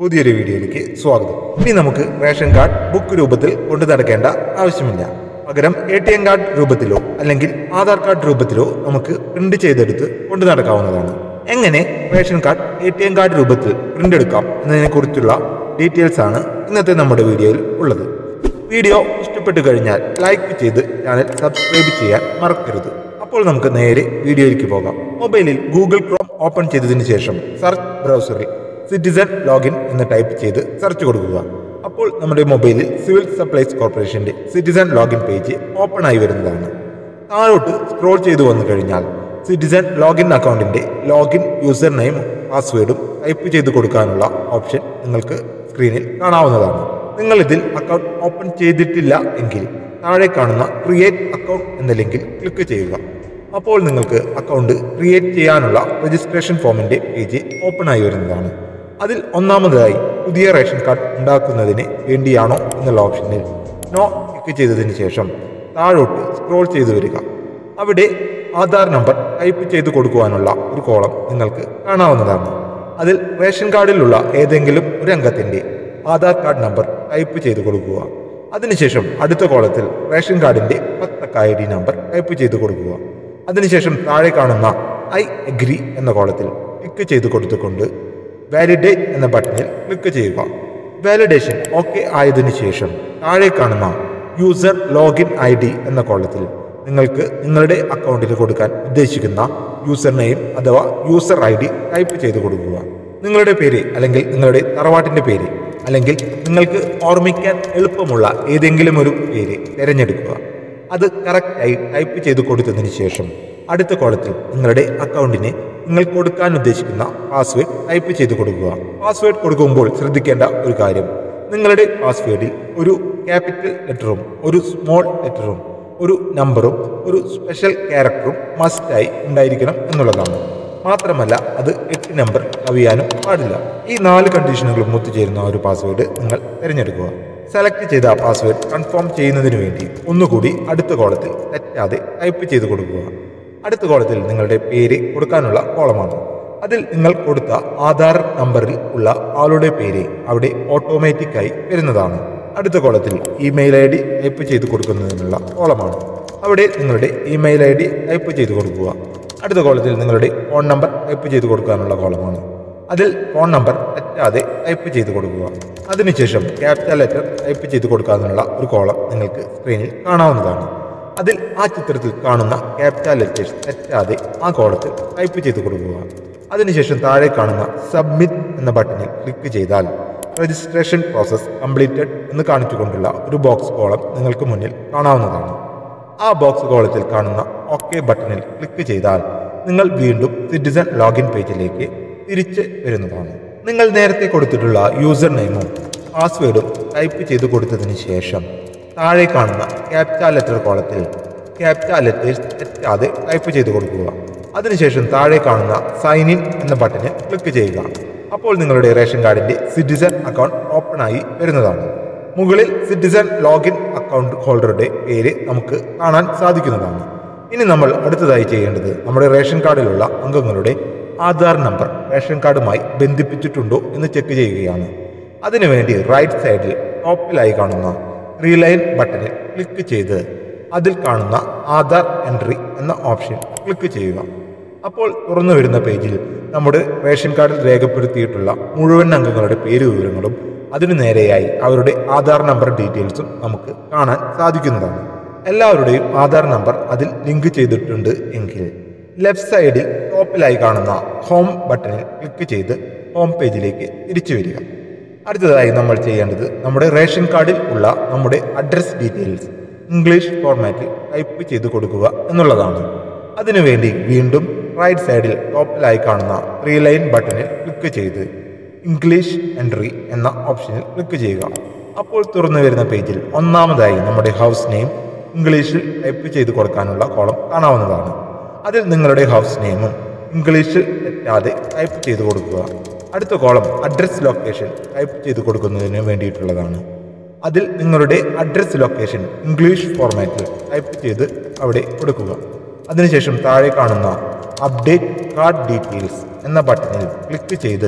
പുതിയൊരു വീഡിയോയിലേക്ക് സ്വാഗതം ഇനി നമുക്ക് റേഷൻ കാർഡ് ബുക്ക് രൂപത്തിൽ കൊണ്ടു നടക്കേണ്ട ആവശ്യമില്ല പകരം എ ടി എം കാർഡ് രൂപത്തിലോ അല്ലെങ്കിൽ ആധാർ കാർഡ് രൂപത്തിലോ നമുക്ക് പ്രിന്റ് ചെയ്തെടുത്ത് കൊണ്ടു നടക്കാവുന്നതാണ് എങ്ങനെ ration card A T M card രൂപത്തിൽ പ്രിന്റ് എടുക്കാം എന്നതിനെ കുറിച്ചുള്ള ഡീറ്റെയിൽസ് ആണ് ഇന്നത്തെ നമ്മുടെ വീഡിയോയിൽ ഉള്ളത് വീഡിയോ ഇഷ്ടപ്പെട്ടു കഴിഞ്ഞാൽ ലൈക്ക് ചെയ്ത് ചാനൽ സബ്സ്ക്രൈബ് ചെയ്യാൻ മറക്കരുത് അപ്പോൾ നമുക്ക് നേരെ വീഡിയോയിലേക്ക് പോകാം മൊബൈലിൽ ഗൂഗിൾ ക്രോം ഓപ്പൺ ചെയ്തതിന് ശേഷം സെർച്ച് ബ്രൗസറിൽ സിറ്റിസൺ ലോഗിൻ എന്ന് ടൈപ്പ് ചെയ്ത് സെർച്ച് കൊടുക്കുക അപ്പോൾ നമ്മുടെ മൊബൈലിൽ സിവിൽ സപ്ലൈസ് കോർപ്പറേഷന്റെ സിറ്റിസൺ ലോഗിൻ പേജ് ഓപ്പൺ ആയി വരുന്നതാണ് താഴോട്ട് സ്ക്രോൾ ചെയ്തു വന്നു കഴിഞ്ഞാൽ സിറ്റിസൺ ലോഗിൻ അക്കൗണ്ടിന്റെ ലോഗിൻ യൂസർ നെയിമും പാസ്വേഡും ടൈപ്പ് ചെയ്ത് കൊടുക്കാനുള്ള ഓപ്ഷൻ നിങ്ങൾക്ക് സ്ക്രീനിൽ കാണാവുന്നതാണ് നിങ്ങൾ ഇതിൽ അക്കൗണ്ട് ഓപ്പൺ ചെയ്തിട്ടില്ല എങ്കിൽ താഴെ കാണുന്ന ക്രിയേറ്റ് അക്കൗണ്ട് എന്ന ലിങ്കിൽ ക്ലിക്ക് ചെയ്യുക അപ്പോൾ നിങ്ങൾക്ക് അക്കൗണ്ട് ക്രിയേറ്റ് ചെയ്യാനുള്ള രജിസ്ട്രേഷൻ ഫോമിന്റെ പേജ് ഓപ്പൺ ആയി വരുന്നതാണ് അതിൽ ഒന്നാമതായി പുതിയ റേഷൻ കാർഡ് ഉണ്ടാക്കുന്നതിന് വേണ്ടിയാണോ എന്നുള്ള ഓപ്ഷനിൽ നോ ക്ലിക്ക് ചെയ്തതിന് ശേഷം താഴോട്ട് സ്ക്രോൾ ചെയ്തു വരിക അവിടെ ആധാർ നമ്പർ ടൈപ്പ് ചെയ്ത് കൊടുക്കുവാനുള്ള ഒരു കോളം നിങ്ങൾക്ക് കാണാവുന്നതാണ് അതിൽ റേഷൻ കാർഡിലുള്ള ഏതെങ്കിലും ഒരു അംഗത്തിന്റെ ആധാർ കാർഡ് നമ്പർ ടൈപ്പ് ചെയ്ത് കൊടുക്കുക അതിനുശേഷം അടുത്ത കോളത്തിൽ റേഷൻ കാർഡിന്റെ പത്തക്ക ഐ ഡി നമ്പർ ടൈപ്പ് ചെയ്ത് കൊടുക്കുക അതിനുശേഷം താഴെ കാണുന്ന ഐ അഗ്രി എന്ന കോളത്തിൽ ക്ലിക്ക് ചെയ്ത് കൊടുത്തുകൊണ്ട് വാലിഡേറ്റ് എന്ന ബട്ടണിൽ ക്ലിക്ക് ചെയ്യുക വാലിഡേഷൻ ഓക്കെ ആയതിനു ശേഷം താഴെ കാണുന്ന യൂസർ ലോഗിൻ ഐ ഡി എന്ന കോളത്തിൽ നിങ്ങൾക്ക് നിങ്ങളുടെ അക്കൗണ്ടിൽ കൊടുക്കാൻ ഉദ്ദേശിക്കുന്ന യൂസർ നെയിം അഥവാ യൂസർ ഐ ഡി ടൈപ്പ് ചെയ്ത് കൊടുക്കുക നിങ്ങളുടെ പേര് അല്ലെങ്കിൽ നിങ്ങളുടെ തറവാട്ടിന്റെ പേര് അല്ലെങ്കിൽ നിങ്ങൾക്ക് ഓർമ്മിക്കാൻ എളുപ്പമുള്ള ഏതെങ്കിലും ഒരു പേര് തിരഞ്ഞെടുക്കുക അത് കറക്റ്റായി ടൈപ്പ് ചെയ്ത് കൊടുത്തതിന് ശേഷം അടുത്ത കോളത്തിൽ നിങ്ങളുടെ അക്കൗണ്ടിന് നിങ്ങൾ കൊടുക്കാൻ ഉദ്ദേശിക്കുന്ന പാസ്വേഡ് ടൈപ്പ് ചെയ്ത് കൊടുക്കുക പാസ്വേഡ് കൊടുക്കുമ്പോൾ ശ്രദ്ധിക്കേണ്ട ഒരു കാര്യം നിങ്ങളുടെ പാസ്വേഡിൽ ഒരു ക്യാപിറ്റൽ ലെറ്ററും ഒരു സ്മോൾ ലെറ്ററും ഒരു നമ്പറും ഒരു സ്പെഷ്യൽ ക്യാരക്ടറും മസ്റ്റായി ഉണ്ടായിരിക്കണം എന്നുള്ളതാണ് മാത്രമല്ല അത് എട്ട് നമ്പർ കവിയാനും പാടില്ല ഈ നാല് കണ്ടീഷനുകളും ഒത്തുചേരുന്ന ഒരു പാസ്വേഡ് നിങ്ങൾ തിരഞ്ഞെടുക്കുക സെലക്ട് ചെയ്ത പാസ്വേഡ് കൺഫേം ചെയ്യുന്നതിന് വേണ്ടി ഒന്നുകൂടി അടുത്ത കോളത്തിൽ തെറ്റാതെ ടൈപ്പ് ചെയ്ത് കൊടുക്കുക അടുത്ത കോളത്തിൽ നിങ്ങളുടെ പേര് കൊടുക്കാനുള്ള കോളമാണ് അതിൽ നിങ്ങൾ കൊടുത്ത ആധാർ നമ്പറിൽ ഉള്ള ആളുടെ പേര് അവിടെ ഓട്ടോമാറ്റിക്കായി വരുന്നതാണ് അടുത്ത കോളത്തിൽ ഇമെയിൽ ഐ ഡി ടൈപ്പ് ചെയ്ത് കൊടുക്കുന്നതിനുള്ള കോളമാണ് അവിടെ നിങ്ങളുടെ ഇമെയിൽ ഐ ഡി ടൈപ്പ് ചെയ്ത് കൊടുക്കുക അടുത്ത കോളത്തിൽ നിങ്ങളുടെ ഫോൺ നമ്പർ ടൈപ്പ് ചെയ്ത് കൊടുക്കാനുള്ള കോളമാണ് അതിൽ ഫോൺ നമ്പർ തെറ്റാതെ ടൈപ്പ് ചെയ്ത് കൊടുക്കുക അതിനുശേഷം ക്യാപിറ്റൽ ലെറ്റർ ടൈപ്പ് ചെയ്ത് കൊടുക്കാനുള്ള ഒരു കോളം നിങ്ങൾക്ക് സ്ക്രീനിൽ കാണാവുന്നതാണ് അതിൽ ആ ചിത്രത്തിൽ കാണുന്ന ക്യാപിറ്റൽ ലെറ്റേഴ്സ് തെറ്റാതെ ആ കോളത്തിൽ ടൈപ്പ് ചെയ്ത് കൊടുക്കുക അതിനുശേഷം താഴെ കാണുന്ന സബ്മിറ്റ് എന്ന ബട്ടണിൽ ക്ലിക്ക് ചെയ്താൽ രജിസ്ട്രേഷൻ പ്രോസസ് കംപ്ലീറ്റഡ് എന്ന് കാണിച്ചുകൊണ്ടുള്ള ഒരു ബോക്സ് കോളം നിങ്ങൾക്ക് മുന്നിൽ കാണാവുന്നതാണ് ആ ബോക്സ് കോളത്തിൽ കാണുന്ന ഓക്കെ ബട്ടണിൽ ക്ലിക്ക് ചെയ്താൽ നിങ്ങൾ വീണ്ടും സിറ്റിസൺ ലോഗിൻ പേജിലേക്ക് തിരിച്ച് വരുന്നതാണ് നിങ്ങൾ നേരത്തെ കൊടുത്തിട്ടുള്ള യൂസർ നെയിമും പാസ്വേഡും ടൈപ്പ് ചെയ്ത് കൊടുത്തതിന് ശേഷം താഴെ കാണുന്ന ക്യാപ്ച ലെറ്റർ കോളത്തിൽ ക്യാപ്ച ലെറ്റേഴ്സ് തെറ്റാതെ ടൈപ്പ് ചെയ്ത് കൊടുക്കുക അതിനുശേഷം താഴെ കാണുന്ന സൈൻ ഇൻ എന്ന ബട്ടണിൽ ക്ലിക്ക് ചെയ്യുക അപ്പോൾ നിങ്ങളുടെ റേഷൻ കാർഡിന്റെ സിറ്റിസൺ അക്കൗണ്ട് ഓപ്പൺ ആയി വരുന്നതാണ് മുകളിൽ സിറ്റിസൺ ലോഗിൻ അക്കൗണ്ട് ഹോൾഡറുടെ പേര് നമുക്ക് കാണാൻ സാധിക്കുന്നതാണ് ഇനി നമ്മൾ അടുത്തതായി ചെയ്യേണ്ടത് നമ്മുടെ റേഷൻ കാർഡിലുള്ള അംഗങ്ങളുടെ ആധാർ നമ്പർ റേഷൻ കാർഡുമായി ബന്ധിപ്പിച്ചിട്ടുണ്ടോ എന്ന് ചെക്ക് ചെയ്യുകയാണ് അതിനുവേണ്ടി റൈറ്റ് സൈഡിൽ ടോപ്പിലായി കാണുന്ന റീലൈൻ ബട്ടണിൽ ക്ലിക്ക് ചെയ്ത് അതിൽ കാണുന്ന ആധാർ എൻട്രി എന്ന ഓപ്ഷൻ ക്ലിക്ക് ചെയ്യുക അപ്പോൾ തുറന്നു വരുന്ന പേജിൽ നമ്മുടെ റേഷൻ കാർഡിൽ രേഖപ്പെടുത്തിയിട്ടുള്ള മുഴുവൻ അംഗങ്ങളുടെ പേര് വിവരങ്ങളും അതിനു നേരെയായി അവരുടെ ആധാർ നമ്പർ ഡീറ്റെയിൽസും നമുക്ക് കാണാൻ സാധിക്കുന്നതാണ് എല്ലാവരുടെയും ആധാർ നമ്പർ അതിൽ ലിങ്ക് ചെയ്തിട്ടുണ്ട് എങ്കിൽ ലെഫ്റ്റ് സൈഡിൽ ടോപ്പിലായി കാണുന്ന ഹോം ബട്ടണിൽ ക്ലിക്ക് ചെയ്ത് ഹോം പേജിലേക്ക് തിരിച്ചു വരിക അടുത്തതായി നമ്മൾ ചെയ്യേണ്ടത് നമ്മുടെ റേഷൻ കാർഡിൽ ഉള്ള നമ്മുടെ അഡ്രസ് ഡീറ്റെയിൽസ് ഇംഗ്ലീഷ് ഫോർമാറ്റിൽ ടൈപ്പ് ചെയ്ത് കൊടുക്കുക എന്നുള്ളതാണ് അതിനുവേണ്ടി വീണ്ടും റൈറ്റ് സൈഡിൽ ടോപ്പിലായി കാണുന്ന ത്രീ ലൈൻ ബട്ടണിൽ ക്ലിക്ക് ചെയ്ത് ഇംഗ്ലീഷ് എൻട്രി എന്ന ഓപ്ഷനിൽ ക്ലിക്ക് ചെയ്യുക അപ്പോൾ തുറന്നു വരുന്ന പേജിൽ ഒന്നാമതായി നമ്മുടെ ഹൗസ് നെയിം ഇംഗ്ലീഷിൽ ടൈപ്പ് ചെയ്ത് കൊടുക്കാനുള്ള കോളം കാണാവുന്നതാണ് അതിൽ നിങ്ങളുടെ ഹൗസ് നെയിമും ഇംഗ്ലീഷിൽ തെറ്റാതെ ടൈപ്പ് ചെയ്ത് കൊടുക്കുക അടുത്ത കോളം അഡ്രസ് ലൊക്കേഷൻ ടൈപ്പ് ചെയ്ത് കൊടുക്കുന്നതിന് വേണ്ടിയിട്ടുള്ളതാണ് അതിൽ നിങ്ങളുടെ അഡ്രസ് ലൊക്കേഷൻ ഇംഗ്ലീഷ് ഫോർമാറ്റിൽ ടൈപ്പ് ചെയ്ത് അവിടെ കൊടുക്കുക അതിനുശേഷം താഴെ കാണുന്ന അപ്ഡേറ്റ് കാർഡ് ഡീറ്റെയിൽസ് എന്ന ബട്ടണിൽ ക്ലിക്ക് ചെയ്ത്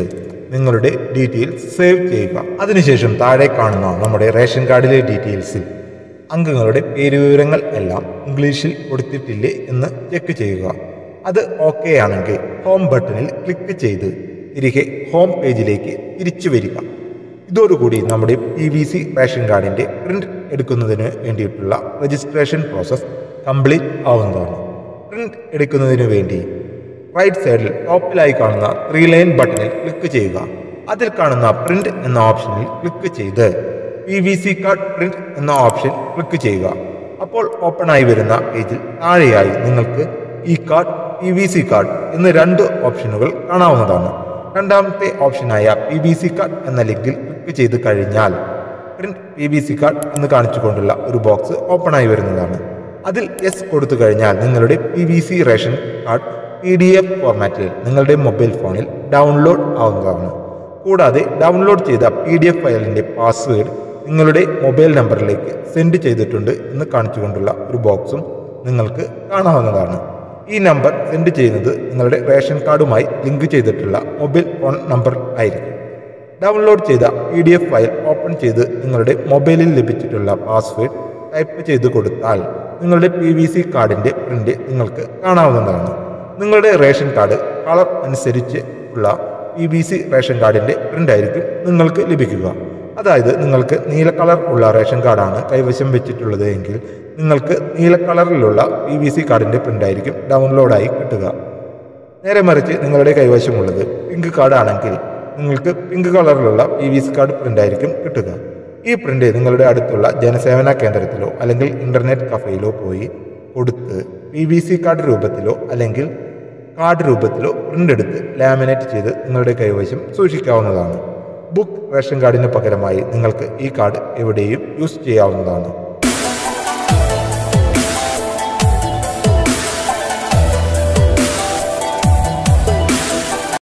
നിങ്ങളുടെ ഡീറ്റെയിൽസ് സേവ് ചെയ്യുക അതിനുശേഷം താഴെ കാണുന്ന നമ്മുടെ റേഷൻ കാർഡിലെ ഡീറ്റെയിൽസിൽ അംഗങ്ങളുടെ പേര് വിവരങ്ങൾ എല്ലാം ഇംഗ്ലീഷിൽ കൊടുത്തിട്ടില്ലേ എന്ന് ചെക്ക് ചെയ്യുക അത് ഓക്കെ ആണെങ്കിൽ ഹോം ബട്ടണിൽ ക്ലിക്ക് ചെയ്ത് തിരികെ ഹോം പേജിലേക്ക് തിരിച്ചു വരിക ഇതോടുകൂടി നമ്മുടെ പി വി സി റേഷൻ കാർഡിൻ്റെ പ്രിന്റ് എടുക്കുന്നതിന് വേണ്ടിയിട്ടുള്ള രജിസ്ട്രേഷൻ പ്രോസസ്സ് കംപ്ലീറ്റ് ആവുന്നതാണ് പ്രിന്റ് എടുക്കുന്നതിന് വേണ്ടി റൈറ്റ് സൈഡിൽ ടോപ്പിലായി കാണുന്ന ത്രീ ലൈൻ ബട്ടണിൽ ക്ലിക്ക് ചെയ്യുക അതിൽ കാണുന്ന പ്രിന്റ് എന്ന ഓപ്ഷനിൽ ക്ലിക്ക് ചെയ്ത് P V C card print എന്ന ഓപ്ഷൻ ക്ലിക്ക് ചെയ്യുക അപ്പോൾ ഓപ്പൺ ആയി വരുന്ന പേജിൽ താഴെയായി നിങ്ങൾക്ക് ഈ card P V C card എന്ന് രണ്ട് ഓപ്ഷനുകൾ കാണാവുന്നതാണ് രണ്ടാമത്തെ ഓപ്ഷനായ പി ബി സി കാർഡ് എന്ന ലിങ്കിൽ ക്ലിക്ക് ചെയ്ത് കഴിഞ്ഞാൽ print P B C card എന്ന് കാണിച്ചുകൊണ്ടുള്ള ഒരു ബോക്സ് ഓപ്പൺ ആയി വരുന്നതാണ് അതിൽ എസ് കൊടുത്തു കഴിഞ്ഞാൽ നിങ്ങളുടെ P B C ration card P D F ഫോർമാറ്റിൽ നിങ്ങളുടെ മൊബൈൽ ഫോണിൽ ഡൗൺലോഡ് ആവുന്നതാണ് കൂടാതെ ഡൗൺലോഡ് ചെയ്ത പി ഡി എഫ് ഫയലിന്റെ പാസ്വേഡ് നിങ്ങളുടെ മൊബൈൽ നമ്പറിലേക്ക് സെൻഡ് ചെയ്തിട്ടുണ്ട് എന്ന് കാണിച്ചുകൊണ്ടുള്ള ഒരു ബോക്സും നിങ്ങൾക്ക് കാണാവുന്നതാണ് ഈ നമ്പർ സെൻഡ് ചെയ്യുന്നത് നിങ്ങളുടെ റേഷൻ കാർഡുമായി ലിങ്ക് ചെയ്തിട്ടുള്ള മൊബൈൽ ഫോൺ നമ്പർ ആയിരിക്കും ഡൗൺലോഡ് ചെയ്ത P D F file open ചെയ്ത് നിങ്ങളുടെ മൊബൈലിൽ ലഭിച്ചിട്ടുള്ള പാസ്വേഡ് ടൈപ്പ് ചെയ്ത് കൊടുത്താൽ നിങ്ങളുടെ പി വി സി കാർഡിൻ്റെ പ്രിൻ്റ് നിങ്ങൾക്ക് കാണാവുന്നതാണ് നിങ്ങളുടെ റേഷൻ കാർഡ് കളർ അനുസരിച്ച് ഉള്ള പി ബി സി റേഷൻ കാർഡിൻ്റെ പ്രിൻ്റ് ആയിരിക്കും നിങ്ങൾക്ക് ലഭിക്കുക അതായത് നിങ്ങൾക്ക് നീല കളർ ഉള്ള റേഷൻ കാർഡാണ് കൈവശം വെച്ചിട്ടുള്ളത് എങ്കിൽ നിങ്ങൾക്ക് നീല കളറിലുള്ള പി വി സി കാർഡിൻ്റെ പ്രിൻ്റ് ആയിരിക്കും ഡൗൺലോഡായി കിട്ടുക നേരെ മറിച്ച് നിങ്ങളുടെ കൈവശമുള്ളത് പിങ്ക് കാർഡ് ആണെങ്കിൽ നിങ്ങൾക്ക് പിങ്ക് കളറിലുള്ള P V C card print ആയിരിക്കും കിട്ടുക ഈ പ്രിൻ്റ് നിങ്ങളുടെ അടുത്തുള്ള ജനസേവന കേന്ദ്രത്തിലോ അല്ലെങ്കിൽ ഇൻ്റർനെറ്റ് കഫയിലോ പോയി കൊടുത്ത് പി വി സി കാർഡ് രൂപത്തിലോ അല്ലെങ്കിൽ കാർഡ് രൂപത്തിലോ പ്രിൻ്റ് എടുത്ത് ലാമിനേറ്റ് ചെയ്ത് നിങ്ങളുടെ കൈവശം സൂക്ഷിക്കാവുന്നതാണ് ബുക്ക് റേഷൻ കാർഡിന് പകരമായി നിങ്ങൾക്ക് ഈ കാർഡ് എവിടെയും യൂസ് ചെയ്യാവുന്നതാണ്